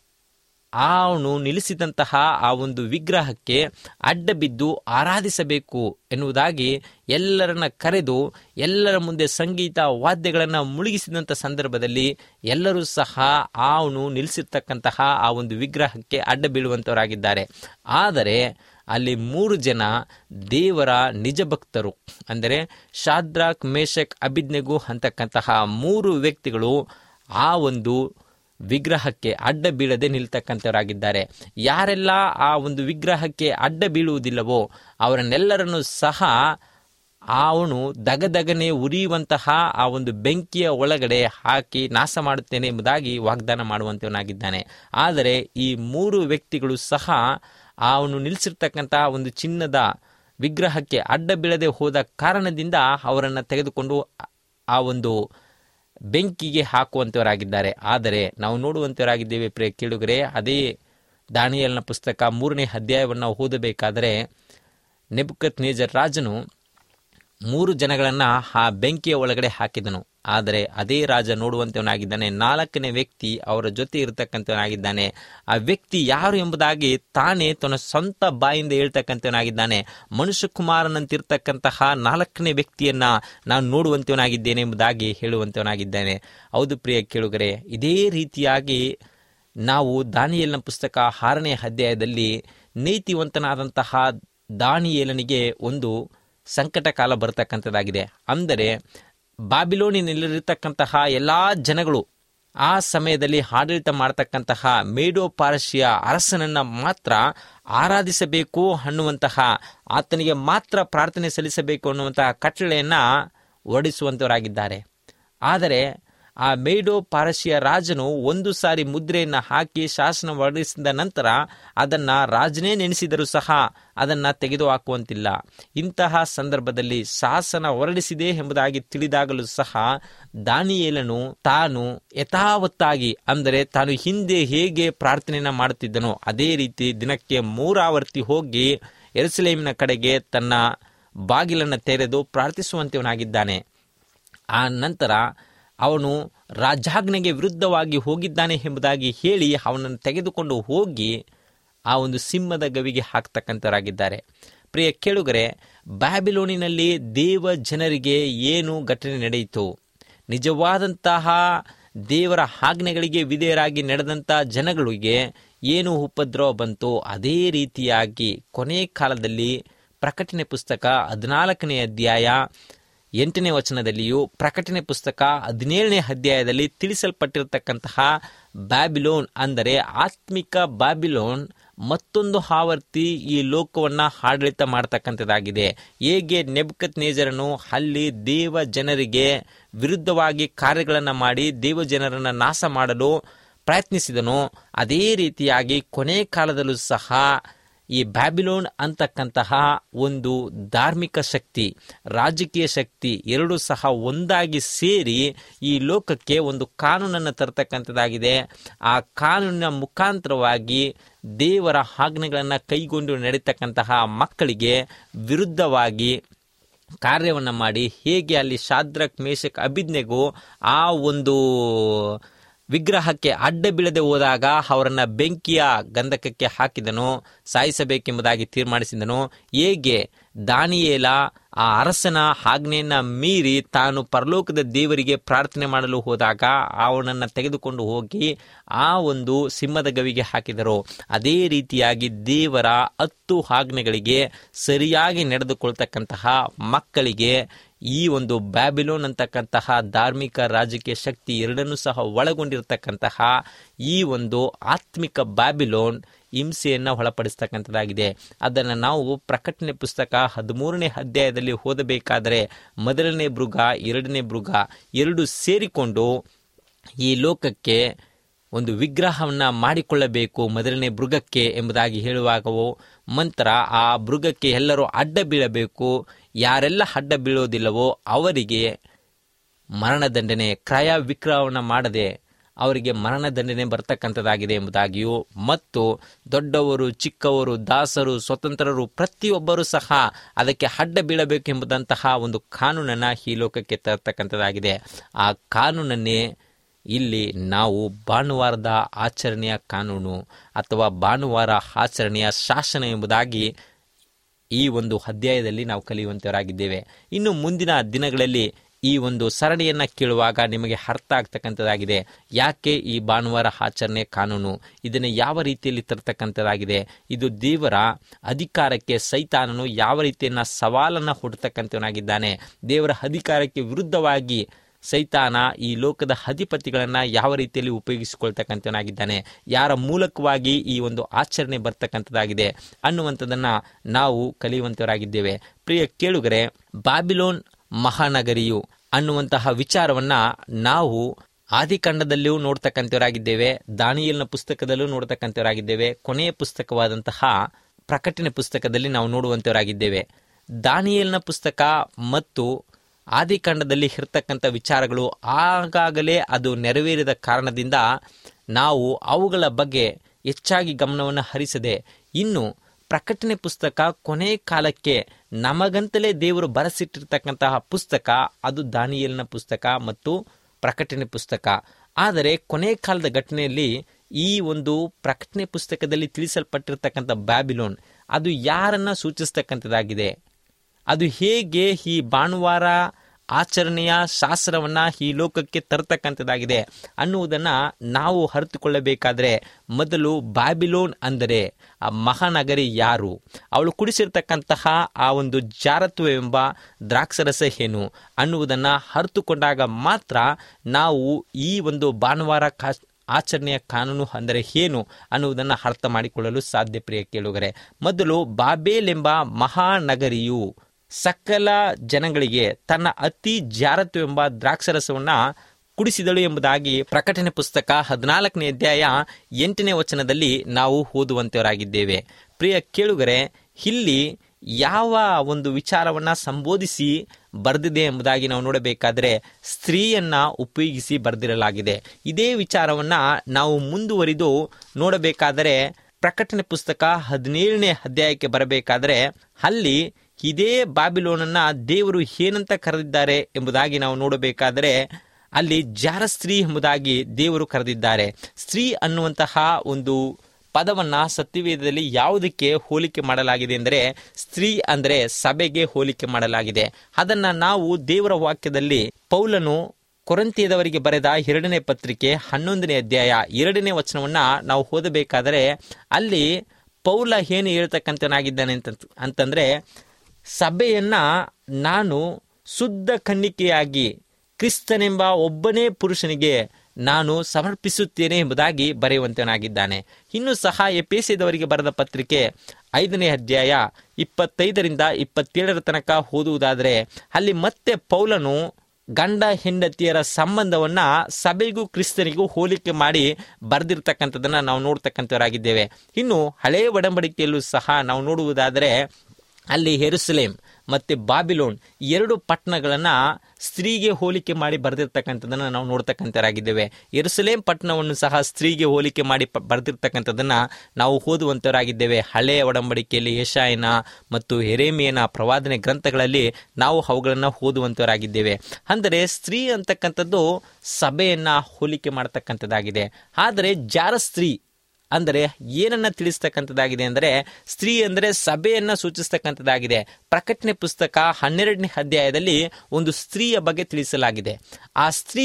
ಅವನು ನಿಲ್ಲಿಸಿದಂತಹ ಆ ಒಂದು ವಿಗ್ರಹಕ್ಕೆ ಅಡ್ಡ ಬಿದ್ದು ಆರಾಧಿಸಬೇಕು ಎನ್ನುವುದಾಗಿ ಎಲ್ಲರನ್ನ ಕರೆದು ಎಲ್ಲರ ಮುಂದೆ ಸಂಗೀತ ವಾದ್ಯಗಳನ್ನು ಮುಳುಗಿಸಿದಂಥ ಸಂದರ್ಭದಲ್ಲಿ ಎಲ್ಲರೂ ಸಹ ಅವನು ನಿಲ್ಲಿಸಿರ್ತಕ್ಕಂತಹ ಆ ಒಂದು ವಿಗ್ರಹಕ್ಕೆ ಅಡ್ಡ ಬೀಳುವಂಥವರಾಗಿದ್ದಾರೆ ಆದರೆ ಅಲ್ಲಿ ಮೂರು ಜನ ದೇವರ ನಿಜ ಭಕ್ತರು ಅಂದರೆ ಶಾದ್ರಾಕ್ ಮೇಷಕ್ ಅಭಿಜ್ಞೆಗೂ ಅಂತಕ್ಕಂತಹ ಮೂರು ವ್ಯಕ್ತಿಗಳು ಆ ಒಂದು ವಿಗ್ರಹಕ್ಕೆ ಅಡ್ಡ ಬೀಳದೆ ನಿಲ್ತಕ್ಕಂಥವರಾಗಿದ್ದಾರೆ ಯಾರೆಲ್ಲ ಆ ಒಂದು ವಿಗ್ರಹಕ್ಕೆ ಅಡ್ಡ ಬೀಳುವುದಿಲ್ಲವೋ ಅವರನ್ನೆಲ್ಲರನ್ನು ಸಹ ಅವನು ದಗದಗನೆ ಉರಿಯುವಂತಹ ಆ ಒಂದು ಬೆಂಕಿಯ ಒಳಗಡೆ ಹಾಕಿ ನಾಶ ಮಾಡುತ್ತೇನೆ ಎಂಬುದಾಗಿ ವಾಗ್ದಾನ ಮಾಡುವಂತವನಾಗಿದ್ದಾನೆ ಆದರೆ ಈ ಮೂರು ವ್ಯಕ್ತಿಗಳು ಸಹ ಅವನು ನಿಲ್ಲಿಸಿರ್ತಕ್ಕಂತಹ ಒಂದು ಚಿನ್ನದ ವಿಗ್ರಹಕ್ಕೆ ಅಡ್ಡ ಬೀಳದೆ ಹೋದ ಕಾರಣದಿಂದ ಅವರನ್ನು ತೆಗೆದುಕೊಂಡು ಆ ಒಂದು ಬೆಂಕಿಗೆ ಹಾಕುವಂಥವರಾಗಿದ್ದಾರೆ ಆದರೆ ನಾವು ನೋಡುವಂಥವರಾಗಿದ್ದೇವೆ ಪ್ರಿಯ ಕೇಳುಗರೆ ಅದೇ ದಾನಿಯಲ್ನ ಪುಸ್ತಕ ಮೂರನೇ ಅಧ್ಯಾಯವನ್ನು ಓದಬೇಕಾದರೆ ನೆಬುಕತ್ ನೇಜರ್ ರಾಜನು ಮೂರು ಜನಗಳನ್ನು ಆ ಬೆಂಕಿಯ ಒಳಗಡೆ ಹಾಕಿದನು ಆದರೆ ಅದೇ ರಾಜ ನೋಡುವಂತವನಾಗಿದ್ದಾನೆ ನಾಲ್ಕನೇ ವ್ಯಕ್ತಿ ಅವರ ಜೊತೆ ಇರತಕ್ಕಂಥವನಾಗಿದ್ದಾನೆ ಆ ವ್ಯಕ್ತಿ ಯಾರು ಎಂಬುದಾಗಿ ತಾನೇ ತನ್ನ ಸ್ವಂತ ಬಾಯಿಂದ ಹೇಳ್ತಕ್ಕಂಥವನಾಗಿದ್ದಾನೆ ಮನುಷ್ಯ ಕುಮಾರನಂತಿರ್ತಕ್ಕಂತಹ ನಾಲ್ಕನೇ ವ್ಯಕ್ತಿಯನ್ನ ನಾನು ನೋಡುವಂತವನಾಗಿದ್ದೇನೆ ಎಂಬುದಾಗಿ ಹೇಳುವಂತವನಾಗಿದ್ದೇನೆ ಹೌದು ಪ್ರಿಯ ಕೇಳುಗರೆ ಇದೇ ರೀತಿಯಾಗಿ ನಾವು ದಾನಿಯಲ್ನ ಪುಸ್ತಕ ಆರನೇ ಅಧ್ಯಾಯದಲ್ಲಿ ನೀತಿವಂತನಾದಂತಹ ದಾನಿಯೇಲನಿಗೆ ಒಂದು ಸಂಕಟ ಕಾಲ ಬರತಕ್ಕಂಥದ್ದಾಗಿದೆ ಅಂದರೆ ಬಾಬಿಲೋನಿನಲ್ಲಿರತಕ್ಕಂತಹ ಎಲ್ಲ ಜನಗಳು ಆ ಸಮಯದಲ್ಲಿ ಆಡಳಿತ ಮಾಡತಕ್ಕಂತಹ ಮೇಡೋ ಪಾರಸಿಯ ಅರಸನನ್ನ ಮಾತ್ರ ಆರಾಧಿಸಬೇಕು ಅನ್ನುವಂತಹ ಆತನಿಗೆ ಮಾತ್ರ ಪ್ರಾರ್ಥನೆ ಸಲ್ಲಿಸಬೇಕು ಅನ್ನುವಂತಹ ಕಟ್ಟಳೆಯನ್ನ ಹೊರಡಿಸುವಂತವರಾಗಿದ್ದಾರೆ ಆದರೆ ಆ ಮೇಡೋ ಪಾರಸಿಯ ರಾಜನು ಒಂದು ಸಾರಿ ಮುದ್ರೆಯನ್ನು ಹಾಕಿ ಶಾಸನ ಹೊರಡಿಸಿದ ನಂತರ ಅದನ್ನ ರಾಜನೇ ನೆನೆಸಿದರೂ ಸಹ ಅದನ್ನ ತೆಗೆದು ಹಾಕುವಂತಿಲ್ಲ ಇಂತಹ ಸಂದರ್ಭದಲ್ಲಿ ಶಾಸನ ಹೊರಡಿಸಿದೆ ಎಂಬುದಾಗಿ ತಿಳಿದಾಗಲೂ ಸಹ ದಾನಿಯೇಲನು ತಾನು ಯಥಾವತ್ತಾಗಿ ಅಂದರೆ ತಾನು ಹಿಂದೆ ಹೇಗೆ ಪ್ರಾರ್ಥನೆಯನ್ನ ಮಾಡುತ್ತಿದ್ದನೋ ಅದೇ ರೀತಿ ದಿನಕ್ಕೆ ಮೂರಾವರ್ತಿ ಹೋಗಿ ಎರುಸಲೇಮಿನ ಕಡೆಗೆ ತನ್ನ ಬಾಗಿಲನ್ನು ತೆರೆದು ಪ್ರಾರ್ಥಿಸುವಂತವನಾಗಿದ್ದಾನೆ ಆ ನಂತರ ಅವನು ರಾಜಾಜ್ಞೆಗೆ ವಿರುದ್ಧವಾಗಿ ಹೋಗಿದ್ದಾನೆ ಎಂಬುದಾಗಿ ಹೇಳಿ ಅವನನ್ನು ತೆಗೆದುಕೊಂಡು ಹೋಗಿ ಆ ಒಂದು ಸಿಂಹದ ಗವಿಗೆ ಹಾಕ್ತಕ್ಕಂಥವರಾಗಿದ್ದಾರೆ ಪ್ರಿಯ ಕೇಳುಗರೆ ಬ್ಯಾಬಿಲೋನಿನಲ್ಲಿ ದೇವ ಜನರಿಗೆ ಏನು ಘಟನೆ ನಡೆಯಿತು ನಿಜವಾದಂತಹ ದೇವರ ಆಜ್ಞೆಗಳಿಗೆ ವಿಧೇಯರಾಗಿ ನಡೆದಂಥ ಜನಗಳಿಗೆ ಏನು ಉಪದ್ರವ ಬಂತು ಅದೇ ರೀತಿಯಾಗಿ ಕೊನೆ ಕಾಲದಲ್ಲಿ ಪ್ರಕಟಣೆ ಪುಸ್ತಕ ಹದಿನಾಲ್ಕನೇ ಅಧ್ಯಾಯ ಎಂಟನೇ ವಚನದಲ್ಲಿಯೂ ಪ್ರಕಟಣೆ ಪುಸ್ತಕ ಹದಿನೇಳನೇ ಅಧ್ಯಾಯದಲ್ಲಿ ತಿಳಿಸಲ್ಪಟ್ಟಿರತಕ್ಕಂತಹ ಬ್ಯಾಬಿಲೋನ್ ಅಂದರೆ ಆತ್ಮಿಕ ಬ್ಯಾಬಿಲೋನ್ ಮತ್ತೊಂದು ಆವರ್ತಿ ಈ ಲೋಕವನ್ನ ಆಡಳಿತ ಮಾಡತಕ್ಕಂಥದ್ದಾಗಿದೆ ಹೇಗೆ ನೆಬ್ಕತ್ ನೇಜರನು ಅಲ್ಲಿ ದೇವ ಜನರಿಗೆ ವಿರುದ್ಧವಾಗಿ ಕಾರ್ಯಗಳನ್ನು ಮಾಡಿ ದೇವ ಜನರನ್ನು ನಾಶ ಮಾಡಲು ಪ್ರಯತ್ನಿಸಿದನೋ ಅದೇ ರೀತಿಯಾಗಿ ಕೊನೆ ಕಾಲದಲ್ಲೂ ಸಹ ಈ ಬ್ಯಾಬಿಲೋನ್ ಅಂತಕ್ಕಂತಹ ಒಂದು ಧಾರ್ಮಿಕ ಶಕ್ತಿ ರಾಜಕೀಯ ಶಕ್ತಿ ಎರಡು ಸಹ ಒಂದಾಗಿ ಸೇರಿ ಈ ಲೋಕಕ್ಕೆ ಒಂದು ಕಾನೂನನ್ನು ತರತಕ್ಕಂಥದ್ದಾಗಿದೆ ಆ ಕಾನೂನಿನ ಮುಖಾಂತರವಾಗಿ ದೇವರ ಆಜ್ಞೆಗಳನ್ನು ಕೈಗೊಂಡು ನಡೀತಕ್ಕಂತಹ ಮಕ್ಕಳಿಗೆ ವಿರುದ್ಧವಾಗಿ ಕಾರ್ಯವನ್ನು ಮಾಡಿ ಹೇಗೆ ಅಲ್ಲಿ ಶಾದ್ರಕ್ ಮೇಷಕ್ ಅಭಿಜ್ಞೆಗೂ ಆ ಒಂದು ವಿಗ್ರಹಕ್ಕೆ ಅಡ್ಡ ಬೀಳದೆ ಹೋದಾಗ ಅವರನ್ನ ಬೆಂಕಿಯ ಗಂಧಕಕ್ಕೆ ಹಾಕಿದನು ಸಾಯಿಸಬೇಕೆಂಬುದಾಗಿ ತೀರ್ಮಾನಿಸಿದನು ಹೇಗೆ ದಾನಿಯೇಲ ಆ ಅರಸನ ಆಜ್ಞೆಯನ್ನ ಮೀರಿ ತಾನು ಪರಲೋಕದ ದೇವರಿಗೆ ಪ್ರಾರ್ಥನೆ ಮಾಡಲು ಹೋದಾಗ ಅವನನ್ನು ತೆಗೆದುಕೊಂಡು ಹೋಗಿ ಆ ಒಂದು ಸಿಂಹದ ಗವಿಗೆ ಹಾಕಿದರು ಅದೇ ರೀತಿಯಾಗಿ ದೇವರ ಹತ್ತು ಆಜ್ಞೆಗಳಿಗೆ ಸರಿಯಾಗಿ ನಡೆದುಕೊಳ್ತಕ್ಕಂತಹ ಮಕ್ಕಳಿಗೆ ಈ ಒಂದು ಬ್ಯಾಬಿಲೋನ್ ಅಂತಕ್ಕಂತಹ ಧಾರ್ಮಿಕ ರಾಜಕೀಯ ಶಕ್ತಿ ಎರಡನ್ನೂ ಸಹ ಒಳಗೊಂಡಿರತಕ್ಕಂತಹ ಈ ಒಂದು ಆತ್ಮಿಕ ಬ್ಯಾಬಿಲೋನ್ ಹಿಂಸೆಯನ್ನು ಒಳಪಡಿಸ್ತಕ್ಕಂಥದ್ದಾಗಿದೆ ಅದನ್ನು ನಾವು ಪ್ರಕಟಣೆ ಪುಸ್ತಕ ಹದಿಮೂರನೇ ಅಧ್ಯಾಯದಲ್ಲಿ ಓದಬೇಕಾದರೆ ಮೊದಲನೇ ಮೃಗ ಎರಡನೇ ಮೃಗ ಎರಡು ಸೇರಿಕೊಂಡು ಈ ಲೋಕಕ್ಕೆ ಒಂದು ವಿಗ್ರಹವನ್ನ ಮಾಡಿಕೊಳ್ಳಬೇಕು ಮೊದಲನೇ ಮೃಗಕ್ಕೆ ಎಂಬುದಾಗಿ ಹೇಳುವಾಗವೋ ನಂತರ ಆ ಮೃಗಕ್ಕೆ ಎಲ್ಲರೂ ಅಡ್ಡ ಬೀಳಬೇಕು ಯಾರೆಲ್ಲ ಅಡ್ಡ ಬೀಳೋದಿಲ್ಲವೋ ಅವರಿಗೆ ಮರಣದಂಡನೆ ಕ್ರಯ ವಿಕ್ರಯವನ್ನು ಮಾಡದೆ ಅವರಿಗೆ ಮರಣದಂಡನೆ ಬರ್ತಕ್ಕಂಥದ್ದಾಗಿದೆ ಎಂಬುದಾಗಿಯೂ ಮತ್ತು ದೊಡ್ಡವರು ಚಿಕ್ಕವರು ದಾಸರು ಸ್ವತಂತ್ರರು ಪ್ರತಿಯೊಬ್ಬರೂ ಸಹ ಅದಕ್ಕೆ ಅಡ್ಡ ಬೀಳಬೇಕೆಂಬುದಂತಹ ಒಂದು ಕಾನೂನನ್ನು ಈ ಲೋಕಕ್ಕೆ ತರತಕ್ಕಂಥದ್ದಾಗಿದೆ ಆ ಕಾನೂನನ್ನೇ ಇಲ್ಲಿ ನಾವು ಭಾನುವಾರದ ಆಚರಣೆಯ ಕಾನೂನು ಅಥವಾ ಭಾನುವಾರ ಆಚರಣೆಯ ಶಾಸನ ಎಂಬುದಾಗಿ ಈ ಒಂದು ಅಧ್ಯಾಯದಲ್ಲಿ ನಾವು ಕಲಿಯುವಂತವರಾಗಿದ್ದೇವೆ ಇನ್ನು ಮುಂದಿನ ದಿನಗಳಲ್ಲಿ ಈ ಒಂದು ಸರಣಿಯನ್ನ ಕೇಳುವಾಗ ನಿಮಗೆ ಅರ್ಥ ಆಗ್ತಕ್ಕಂಥದ್ದಾಗಿದೆ ಯಾಕೆ ಈ ಭಾನುವಾರ ಆಚರಣೆ ಕಾನೂನು ಇದನ್ನು ಯಾವ ರೀತಿಯಲ್ಲಿ ತರ್ತಕ್ಕಂಥದ್ದಾಗಿದೆ ಇದು ದೇವರ ಅಧಿಕಾರಕ್ಕೆ ಸೈತಾನನು ಯಾವ ರೀತಿಯನ್ನ ಸವಾಲನ್ನ ಹುಡ್ತಕ್ಕಂಥವನಾಗಿದ್ದಾನೆ ದೇವರ ಅಧಿಕಾರಕ್ಕೆ ವಿರುದ್ಧವಾಗಿ ಸೈತಾನ ಈ ಲೋಕದ ಅಧಿಪತಿಗಳನ್ನ ಯಾವ ರೀತಿಯಲ್ಲಿ ಉಪಯೋಗಿಸಿಕೊಳ್ತಕ್ಕಂಥವನಾಗಿದ್ದಾನೆ ಯಾರ ಮೂಲಕವಾಗಿ ಈ ಒಂದು ಆಚರಣೆ ಬರ್ತಕ್ಕಂಥದ್ದಾಗಿದೆ ಅನ್ನುವಂಥದ್ದನ್ನ ನಾವು ಕಲಿಯುವಂತವರಾಗಿದ್ದೇವೆ ಪ್ರಿಯ ಕೇಳುಗರೆ ಬಾಬಿಲೋನ್ ಮಹಾನಗರಿಯು ಅನ್ನುವಂತಹ ವಿಚಾರವನ್ನ ನಾವು ಆದಿಕಾಂಡದಲ್ಲಿಯೂ ನೋಡ್ತಕ್ಕಂಥವರಾಗಿದ್ದೇವೆ ದಾನಿಯಲ್ನ ಪುಸ್ತಕದಲ್ಲೂ ನೋಡ್ತಕ್ಕಂಥವರಾಗಿದ್ದೇವೆ ಕೊನೆಯ ಪುಸ್ತಕವಾದಂತಹ ಪ್ರಕಟಣೆ ಪುಸ್ತಕದಲ್ಲಿ ನಾವು ನೋಡುವಂತವರಾಗಿದ್ದೇವೆ ದಾನಿಯಲ್ನ ಪುಸ್ತಕ ಮತ್ತು ಆದಿಕಾಂಡದಲ್ಲಿ ಇರ್ತಕ್ಕಂಥ ವಿಚಾರಗಳು ಆಗಾಗಲೇ ಅದು ನೆರವೇರಿದ ಕಾರಣದಿಂದ ನಾವು ಅವುಗಳ ಬಗ್ಗೆ ಹೆಚ್ಚಾಗಿ ಗಮನವನ್ನು ಹರಿಸದೆ ಇನ್ನು ಪ್ರಕಟಣೆ ಪುಸ್ತಕ ಕೊನೆ ಕಾಲಕ್ಕೆ ನಮಗಂತಲೇ ದೇವರು ಬರೆಸಿಟ್ಟಿರ್ತಕ್ಕಂತಹ ಪುಸ್ತಕ ಅದು ದಾನಿಯಲ್ನ ಪುಸ್ತಕ ಮತ್ತು ಪ್ರಕಟಣೆ ಪುಸ್ತಕ ಆದರೆ ಕೊನೆ ಕಾಲದ ಘಟನೆಯಲ್ಲಿ ಈ ಒಂದು ಪ್ರಕಟಣೆ ಪುಸ್ತಕದಲ್ಲಿ ತಿಳಿಸಲ್ಪಟ್ಟಿರ್ತಕ್ಕಂಥ ಬ್ಯಾಬಿಲೋನ್ ಅದು ಯಾರನ್ನ ಸೂಚಿಸ್ತಕ್ಕಂಥದ್ದಾಗಿದೆ ಅದು ಹೇಗೆ ಈ ಭಾನುವಾರ ಆಚರಣೆಯ ಶಾಸ್ತ್ರವನ್ನ ಈ ಲೋಕಕ್ಕೆ ತರ್ತಕ್ಕಂಥದ್ದಾಗಿದೆ ಅನ್ನುವುದನ್ನ ನಾವು ಅರಿತುಕೊಳ್ಳಬೇಕಾದ್ರೆ ಮೊದಲು ಬ್ಯಾಬಿಲೋನ್ ಅಂದರೆ ಆ ಮಹಾನಗರಿ ಯಾರು ಅವಳು ಕುಡಿಸಿರ್ತಕ್ಕಂತಹ ಆ ಒಂದು ಜಾರತ್ವವೆಂಬ ದ್ರಾಕ್ಷರಸ ಏನು ಅನ್ನುವುದನ್ನ ಅರಿತುಕೊಂಡಾಗ ಮಾತ್ರ ನಾವು ಈ ಒಂದು ಭಾನುವಾರ ಕಾ ಆಚರಣೆಯ ಕಾನೂನು ಅಂದರೆ ಏನು ಅನ್ನುವುದನ್ನು ಅರ್ಥ ಮಾಡಿಕೊಳ್ಳಲು ಸಾಧ್ಯ ಪ್ರಿಯ ಕೇಳುಗರೆ ಮೊದಲು ಬಾಬೇಲ್ ಎಂಬ ಮಹಾನಗರಿಯು ಸಕಲ ಜನಗಳಿಗೆ ತನ್ನ ಅತಿ ಜಾರತ್ವವೆಂಬ ದ್ರಾಕ್ಷರಸವನ್ನ ಕುಡಿಸಿದಳು ಎಂಬುದಾಗಿ ಪ್ರಕಟಣೆ ಪುಸ್ತಕ ಹದಿನಾಲ್ಕನೇ ಅಧ್ಯಾಯ ಎಂಟನೇ ವಚನದಲ್ಲಿ ನಾವು ಓದುವಂತವರಾಗಿದ್ದೇವೆ ಪ್ರಿಯ ಕೇಳುಗರೆ ಇಲ್ಲಿ ಯಾವ ಒಂದು ವಿಚಾರವನ್ನ ಸಂಬೋಧಿಸಿ ಬರೆದಿದೆ ಎಂಬುದಾಗಿ ನಾವು ನೋಡಬೇಕಾದ್ರೆ ಸ್ತ್ರೀಯನ್ನ ಉಪಯೋಗಿಸಿ ಬರೆದಿರಲಾಗಿದೆ ಇದೇ ವಿಚಾರವನ್ನ ನಾವು ಮುಂದುವರಿದು ನೋಡಬೇಕಾದರೆ ಪ್ರಕಟಣೆ ಪುಸ್ತಕ ಹದಿನೇಳನೇ ಅಧ್ಯಾಯಕ್ಕೆ ಬರಬೇಕಾದ್ರೆ ಅಲ್ಲಿ ಇದೇ ಬಾಬಿಲೋನನ್ನ ದೇವರು ಏನಂತ ಕರೆದಿದ್ದಾರೆ ಎಂಬುದಾಗಿ ನಾವು ನೋಡಬೇಕಾದರೆ ಅಲ್ಲಿ ಜಾರ ಸ್ತ್ರೀ ಎಂಬುದಾಗಿ ದೇವರು ಕರೆದಿದ್ದಾರೆ ಸ್ತ್ರೀ ಅನ್ನುವಂತಹ ಒಂದು ಪದವನ್ನ ಸತ್ಯವೇದದಲ್ಲಿ ಯಾವುದಕ್ಕೆ ಹೋಲಿಕೆ ಮಾಡಲಾಗಿದೆ ಎಂದರೆ ಸ್ತ್ರೀ ಅಂದರೆ ಸಭೆಗೆ ಹೋಲಿಕೆ ಮಾಡಲಾಗಿದೆ ಅದನ್ನ ನಾವು ದೇವರ ವಾಕ್ಯದಲ್ಲಿ ಪೌಲನು ಕೊರಂತಿಯದವರಿಗೆ ಬರೆದ ಎರಡನೇ ಪತ್ರಿಕೆ ಹನ್ನೊಂದನೇ ಅಧ್ಯಾಯ ಎರಡನೇ ವಚನವನ್ನ ನಾವು ಓದಬೇಕಾದರೆ ಅಲ್ಲಿ ಪೌಲ ಏನು ಹೇಳ್ತಕ್ಕಂಥನಾಗಿದ್ದಾನೆ ಅಂತ ಅಂತಂದ್ರೆ ಸಭೆಯನ್ನ ನಾನು ಶುದ್ಧ ಕನ್ನಿಕೆಯಾಗಿ ಕ್ರಿಸ್ತನೆಂಬ ಒಬ್ಬನೇ ಪುರುಷನಿಗೆ ನಾನು ಸಮರ್ಪಿಸುತ್ತೇನೆ ಎಂಬುದಾಗಿ ಬರೆಯುವಂತನಾಗಿದ್ದಾನೆ ಇನ್ನು ಸಹ ಎಪೇಸಿದವರಿಗೆ ಬರೆದ ಪತ್ರಿಕೆ ಐದನೇ ಅಧ್ಯಾಯ ಇಪ್ಪತ್ತೈದರಿಂದ ಇಪ್ಪತ್ತೇಳರ ತನಕ ಓದುವುದಾದರೆ ಅಲ್ಲಿ ಮತ್ತೆ ಪೌಲನು ಗಂಡ ಹೆಂಡತಿಯರ ಸಂಬಂಧವನ್ನ ಸಭೆಗೂ ಕ್ರಿಸ್ತನಿಗೂ ಹೋಲಿಕೆ ಮಾಡಿ ಬರೆದಿರ್ತಕ್ಕಂಥದ್ದನ್ನ ನಾವು ನೋಡ್ತಕ್ಕಂಥವರಾಗಿದ್ದೇವೆ ಇನ್ನು ಹಳೆಯ ಒಡಂಬಡಿಕೆಯಲ್ಲೂ ಸಹ ನಾವು ನೋಡುವುದಾದರೆ ಅಲ್ಲಿ ಹೆರುಸಲೇಮ್ ಮತ್ತೆ ಬಾಬಿಲೋನ್ ಎರಡು ಪಟ್ಟಣಗಳನ್ನ ಸ್ತ್ರೀಗೆ ಹೋಲಿಕೆ ಮಾಡಿ ಬರೆದಿರ್ತಕ್ಕಂಥದ್ದನ್ನ ನಾವು ನೋಡ್ತಕ್ಕಂಥರಾಗಿದ್ದೇವೆ ಎರುಸಲೇಂ ಪಟ್ಟಣವನ್ನು ಸಹ ಸ್ತ್ರೀಗೆ ಹೋಲಿಕೆ ಮಾಡಿ ಪ- ಬರೆದಿರ್ತಕ್ಕಂಥದ್ದನ್ನ ನಾವು ಓದುವಂತವರಾಗಿದ್ದೇವೆ ಹಳೆಯ ಒಡಂಬಡಿಕೆಯಲ್ಲಿ ಯಶಾಯನ ಮತ್ತು ಎರೇಮಿಯನ ಪ್ರವಾದನೆ ಗ್ರಂಥಗಳಲ್ಲಿ ನಾವು ಅವುಗಳನ್ನು ಓದುವಂತವರಾಗಿದ್ದೇವೆ ಅಂದರೆ ಸ್ತ್ರೀ ಅಂತಕ್ಕಂಥದ್ದು ಸಭೆಯನ್ನ ಹೋಲಿಕೆ ಮಾಡತಕ್ಕಂಥದ್ದಾಗಿದೆ ಆದರೆ ಜಾರ ಸ್ತ್ರೀ ಅಂದರೆ ಏನನ್ನ ತಿಳಿಸ್ತಕ್ಕಂಥದ್ದಾಗಿದೆ ಅಂದರೆ ಸ್ತ್ರೀ ಅಂದರೆ ಸಭೆಯನ್ನ ಸೂಚಿಸ್ತಕ್ಕಂಥದ್ದಾಗಿದೆ ಪ್ರಕಟಣೆ ಪುಸ್ತಕ ಹನ್ನೆರಡನೇ ಅಧ್ಯಾಯದಲ್ಲಿ ಒಂದು ಸ್ತ್ರೀಯ ಬಗ್ಗೆ ತಿಳಿಸಲಾಗಿದೆ ಆ ಸ್ತ್ರೀ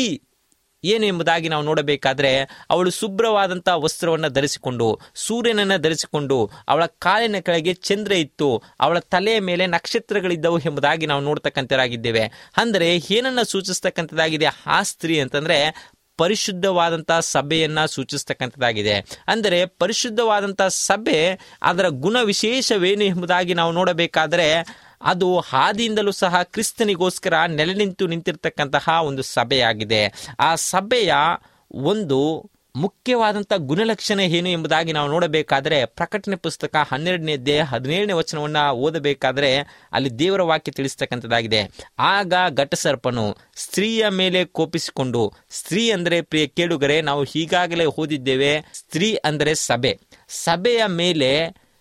ಏನು ಎಂಬುದಾಗಿ ನಾವು ನೋಡಬೇಕಾದ್ರೆ ಅವಳು ಶುಭ್ರವಾದಂಥ ವಸ್ತ್ರವನ್ನು ಧರಿಸಿಕೊಂಡು ಸೂರ್ಯನನ್ನ ಧರಿಸಿಕೊಂಡು ಅವಳ ಕಾಲಿನ ಕೆಳಗೆ ಚಂದ್ರ ಇತ್ತು ಅವಳ ತಲೆಯ ಮೇಲೆ ನಕ್ಷತ್ರಗಳಿದ್ದವು ಎಂಬುದಾಗಿ ನಾವು ನೋಡ್ತಕ್ಕಂಥರಾಗಿದ್ದೇವೆ ಅಂದರೆ ಏನನ್ನ ಸೂಚಿಸ್ತಕ್ಕಂಥದ್ದಾಗಿದೆ ಆ ಸ್ತ್ರೀ ಅಂತಂದ್ರೆ ಪರಿಶುದ್ಧವಾದಂಥ ಸಭೆಯನ್ನ ಸೂಚಿಸ್ತಕ್ಕಂಥದ್ದಾಗಿದೆ ಅಂದರೆ ಪರಿಶುದ್ಧವಾದಂಥ ಸಭೆ ಅದರ ಗುಣ ವಿಶೇಷವೇನು ಎಂಬುದಾಗಿ ನಾವು ನೋಡಬೇಕಾದರೆ ಅದು ಹಾದಿಯಿಂದಲೂ ಸಹ ಕ್ರಿಸ್ತನಿಗೋಸ್ಕರ ನೆಲೆ ನಿಂತು ನಿಂತಿರ್ತಕ್ಕಂತಹ ಒಂದು ಸಭೆಯಾಗಿದೆ ಆ ಸಭೆಯ ಒಂದು ಮುಖ್ಯವಾದಂಥ ಗುಣಲಕ್ಷಣ ಏನು ಎಂಬುದಾಗಿ ನಾವು ನೋಡಬೇಕಾದ್ರೆ ಪ್ರಕಟಣೆ ಪುಸ್ತಕ ಹನ್ನೆರಡನೇ ಅಧ್ಯಾಯ ಹದಿನೇಳನೇ ವಚನವನ್ನ ಓದಬೇಕಾದ್ರೆ ಅಲ್ಲಿ ದೇವರ ವಾಕ್ಯ ತಿಳಿಸ್ತಕ್ಕಂಥದ್ದಾಗಿದೆ ಆಗ ಘಟಸರ್ಪನು ಸ್ತ್ರೀಯ ಮೇಲೆ ಕೋಪಿಸಿಕೊಂಡು ಸ್ತ್ರೀ ಅಂದರೆ ಪ್ರಿಯ ಕೇಳುಗರೆ ನಾವು ಈಗಾಗಲೇ ಓದಿದ್ದೇವೆ ಸ್ತ್ರೀ ಅಂದರೆ ಸಭೆ ಸಭೆಯ ಮೇಲೆ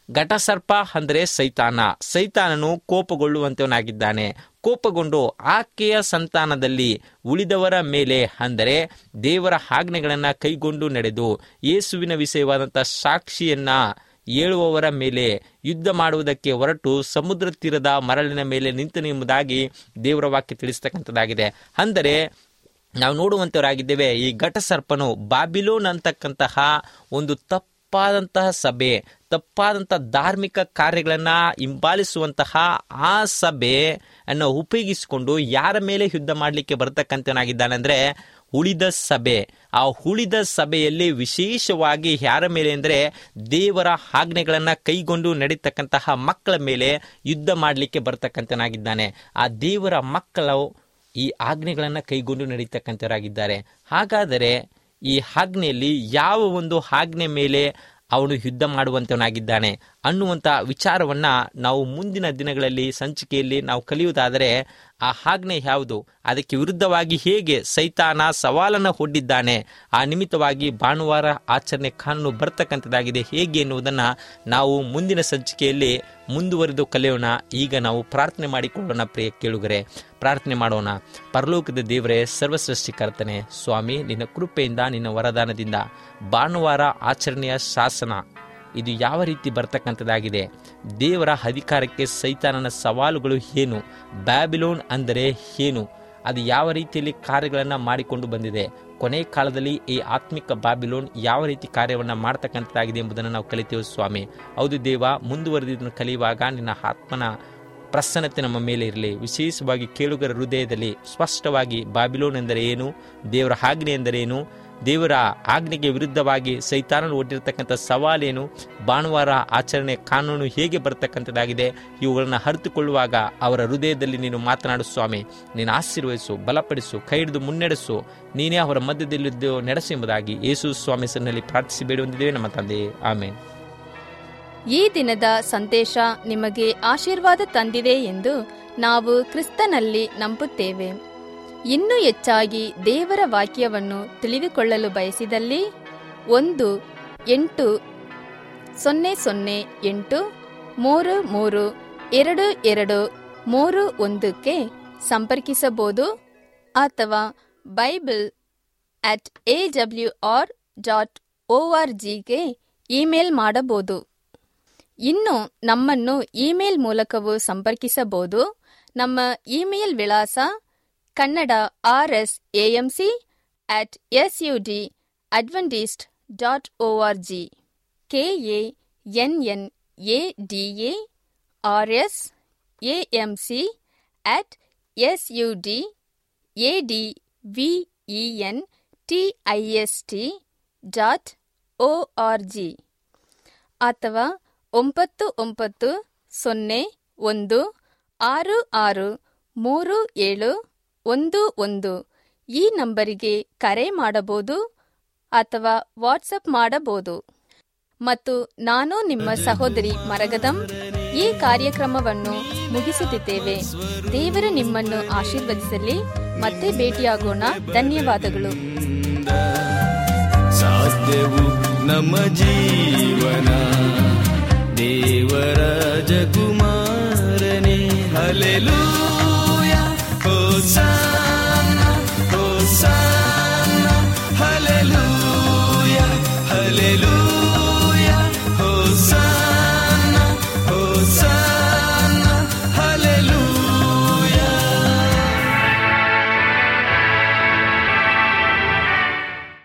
ಘಟಸರ್ಪ ಅಂದರೆ ಸೈತಾನ ಸೈತಾನನು ಕೋಪಗೊಳ್ಳುವಂತವನಾಗಿದ್ದಾನೆ ಕೋಪಗೊಂಡು ಆಕೆಯ ಸಂತಾನದಲ್ಲಿ ಉಳಿದವರ ಮೇಲೆ ಅಂದರೆ ದೇವರ ಆಜ್ಞೆಗಳನ್ನು ಕೈಗೊಂಡು ನಡೆದು ಯೇಸುವಿನ ವಿಷಯವಾದಂಥ ಸಾಕ್ಷಿಯನ್ನ ಹೇಳುವವರ ಮೇಲೆ ಯುದ್ಧ ಮಾಡುವುದಕ್ಕೆ ಹೊರಟು ಸಮುದ್ರ ತೀರದ ಮರಳಿನ ಮೇಲೆ ನಿಂತನು ಎಂಬುದಾಗಿ ದೇವರ ವಾಕ್ಯ ತಿಳಿಸ್ತಕ್ಕಂಥದ್ದಾಗಿದೆ ಅಂದರೆ ನಾವು ನೋಡುವಂತವರಾಗಿದ್ದೇವೆ ಈ ಘಟಸರ್ಪನು ಬಾಬಿಲೋನ್ ಅಂತಕ್ಕಂತಹ ಒಂದು ತಪ್ಪಾದಂತಹ ಸಭೆ ತಪ್ಪಾದಂತಹ ಧಾರ್ಮಿಕ ಕಾರ್ಯಗಳನ್ನ ಹಿಂಬಾಲಿಸುವಂತಹ ಆ ಸಭೆ ಅನ್ನು ಉಪಯೋಗಿಸಿಕೊಂಡು ಯಾರ ಮೇಲೆ ಯುದ್ಧ ಮಾಡಲಿಕ್ಕೆ ಬರ್ತಕ್ಕಂಥವನಾಗಿದ್ದಾನೆ ಅಂದ್ರೆ ಉಳಿದ ಸಭೆ ಆ ಉಳಿದ ಸಭೆಯಲ್ಲಿ ವಿಶೇಷವಾಗಿ ಯಾರ ಮೇಲೆ ಅಂದರೆ ದೇವರ ಆಜ್ಞೆಗಳನ್ನು ಕೈಗೊಂಡು ನಡೀತಕ್ಕಂತಹ ಮಕ್ಕಳ ಮೇಲೆ ಯುದ್ಧ ಮಾಡಲಿಕ್ಕೆ ಬರ್ತಕ್ಕಂಥನಾಗಿದ್ದಾನೆ ಆ ದೇವರ ಮಕ್ಕಳು ಈ ಆಜ್ಞೆಗಳನ್ನು ಕೈಗೊಂಡು ನಡೀತಕ್ಕಂಥವರಾಗಿದ್ದಾರೆ ಹಾಗಾದರೆ ಈ ಆಜ್ಞೆಯಲ್ಲಿ ಯಾವ ಒಂದು ಆಜ್ಞೆ ಮೇಲೆ ಅವನು ಯುದ್ಧ ಮಾಡುವಂತವನಾಗಿದ್ದಾನೆ ಅನ್ನುವಂಥ ವಿಚಾರವನ್ನ ನಾವು ಮುಂದಿನ ದಿನಗಳಲ್ಲಿ ಸಂಚಿಕೆಯಲ್ಲಿ ನಾವು ಕಲಿಯುವುದಾದರೆ ಆ ಆಜ್ಞೆ ಯಾವುದು ಅದಕ್ಕೆ ವಿರುದ್ಧವಾಗಿ ಹೇಗೆ ಸೈತಾನ ಸವಾಲನ್ನು ಒಡ್ಡಿದ್ದಾನೆ ಆ ನಿಮಿತ್ತವಾಗಿ ಭಾನುವಾರ ಆಚರಣೆ ಕಾನೂನು ಬರ್ತಕ್ಕಂಥದ್ದಾಗಿದೆ ಹೇಗೆ ಎನ್ನುವುದನ್ನು ನಾವು ಮುಂದಿನ ಸಂಚಿಕೆಯಲ್ಲಿ ಮುಂದುವರೆದು ಕಲಿಯೋಣ ಈಗ ನಾವು ಪ್ರಾರ್ಥನೆ ಮಾಡಿಕೊಳ್ಳೋಣ ಪ್ರಿಯ ಕೇಳುಗರೆ ಪ್ರಾರ್ಥನೆ ಮಾಡೋಣ ಪರಲೋಕದ ದೇವರೇ ಸರ್ವಸೃಷ್ಟಿಕರ್ತನೆ ಸ್ವಾಮಿ ನಿನ್ನ ಕೃಪೆಯಿಂದ ನಿನ್ನ ವರದಾನದಿಂದ ಭಾನುವಾರ ಆಚರಣೆಯ ಶಾಸನ ಇದು ಯಾವ ರೀತಿ ಬರ್ತಕ್ಕಂಥದ್ದಾಗಿದೆ ದೇವರ ಅಧಿಕಾರಕ್ಕೆ ಸೈತಾನನ ಸವಾಲುಗಳು ಏನು ಬ್ಯಾಬಿಲೋನ್ ಅಂದರೆ ಏನು ಅದು ಯಾವ ರೀತಿಯಲ್ಲಿ ಕಾರ್ಯಗಳನ್ನು ಮಾಡಿಕೊಂಡು ಬಂದಿದೆ ಕೊನೆ ಕಾಲದಲ್ಲಿ ಈ ಆತ್ಮಿಕ ಬಾಬಿಲೋನ್ ಯಾವ ರೀತಿ ಕಾರ್ಯವನ್ನು ಮಾಡ್ತಕ್ಕಂಥದ್ದಾಗಿದೆ ಎಂಬುದನ್ನು ನಾವು ಕಲಿತೇವೆ ಸ್ವಾಮಿ ಹೌದು ದೇವ ಮುಂದುವರೆದಿದ್ದನ್ನು ಕಲಿಯುವಾಗ ನಿನ್ನ ಆತ್ಮನ ಪ್ರಸನ್ನತೆ ನಮ್ಮ ಮೇಲೆ ಇರಲಿ ವಿಶೇಷವಾಗಿ ಕೇಳುಗರ ಹೃದಯದಲ್ಲಿ ಸ್ಪಷ್ಟವಾಗಿ ಬಾಬಿಲೋನ್ ಎಂದರೆ ಏನು ದೇವರ ಆಜ್ಞೆ ಎಂದರೇನು ದೇವರ ಆಜ್ಞೆಗೆ ವಿರುದ್ಧವಾಗಿ ಸೈತಾನನು ಒಡ್ಡಿರ್ತಕ್ಕಂಥ ಸವಾಲೇನು ಭಾನುವಾರ ಆಚರಣೆ ಕಾನೂನು ಹೇಗೆ ಬರ್ತಕ್ಕಂಥದ್ದಾಗಿದೆ ಇವುಗಳನ್ನು ಅರಿತುಕೊಳ್ಳುವಾಗ ಅವರ ಹೃದಯದಲ್ಲಿ ನೀನು ಮಾತನಾಡು ಸ್ವಾಮಿ ನೀನು ಆಶೀರ್ವಹಿಸು ಬಲಪಡಿಸು ಕೈ ಹಿಡಿದು ಮುನ್ನಡೆಸು ನೀನೇ ಅವರ ಮಧ್ಯದಲ್ಲಿದ್ದು ನಡೆಸು ಎಂಬುದಾಗಿ ಯೇಸು ಸ್ವಾಮಿ ಹೆಸರಿನಲ್ಲಿ ಪ್ರಾರ್ಥಿಸಿ ಬೇಡಿ ಹೊಂದಿದ್ದೇವೆ ನಮ್ಮ ತಂದೆ ಆಮೇಲೆ ಈ ದಿನದ ಸಂದೇಶ ನಿಮಗೆ ಆಶೀರ್ವಾದ ತಂದಿದೆ ಎಂದು ನಾವು ಕ್ರಿಸ್ತನಲ್ಲಿ ನಂಬುತ್ತೇವೆ ಇನ್ನೂ ಹೆಚ್ಚಾಗಿ ದೇವರ ವಾಕ್ಯವನ್ನು ತಿಳಿದುಕೊಳ್ಳಲು ಬಯಸಿದಲ್ಲಿ ಒಂದು ಎಂಟು ಸೊನ್ನೆ ಸೊನ್ನೆ ಎಂಟು ಮೂರು ಮೂರು ಎರಡು ಎರಡು ಮೂರು ಒಂದಕ್ಕೆ ಸಂಪರ್ಕಿಸಬಹುದು ಅಥವಾ Bible at A W R dot O R ಜಿಗೆ ಇಮೇಲ್ ಮಾಡಬಹುದು ಇನ್ನು ನಮ್ಮನ್ನು ಇಮೇಲ್ ಮೂಲಕವೂ ಸಂಪರ್ಕಿಸಬಹುದು ನಮ್ಮ ಇಮೇಲ್ ವಿಳಾಸ Kannada R S A M C at S U D Adventist dot O R G K A N N A D A R S A M C at S U D A D V E N T I S T dot O R G ಅಥವಾ ಒಂಬತ್ತು ಒಂಬತ್ತು ಸೊನ್ನೆ ಒಂದು ಆರು ಆರು ಮೂರು ಏಳು ಒಂದು ಒಂದು ಈ ನಂಬರಿಗೆ ಕರೆ ಮಾಡಬಹುದು ಅಥವಾ ವಾಟ್ಸಪ್ ಮಾಡಬಹುದು ಮತ್ತು ನಾನು ನಿಮ್ಮ ಸಹೋದರಿ ಮರಗದಂ ಈ ಕಾರ್ಯಕ್ರಮವನ್ನು ಮುಗಿಸುತ್ತಿದ್ದೇವೆ ದೇವರು ನಿಮ್ಮನ್ನು ಆಶೀರ್ವದಿಸಲಿ ಮತ್ತೆ ಭೇಟಿಯಾಗೋಣ ಧನ್ಯವಾದಗಳು ಸಾಧ್ಯವು ನಮ್ಮ ಜೀವನ ದೇವರ ಜಕುಮಾರನೇ ಹಲೆಲೂ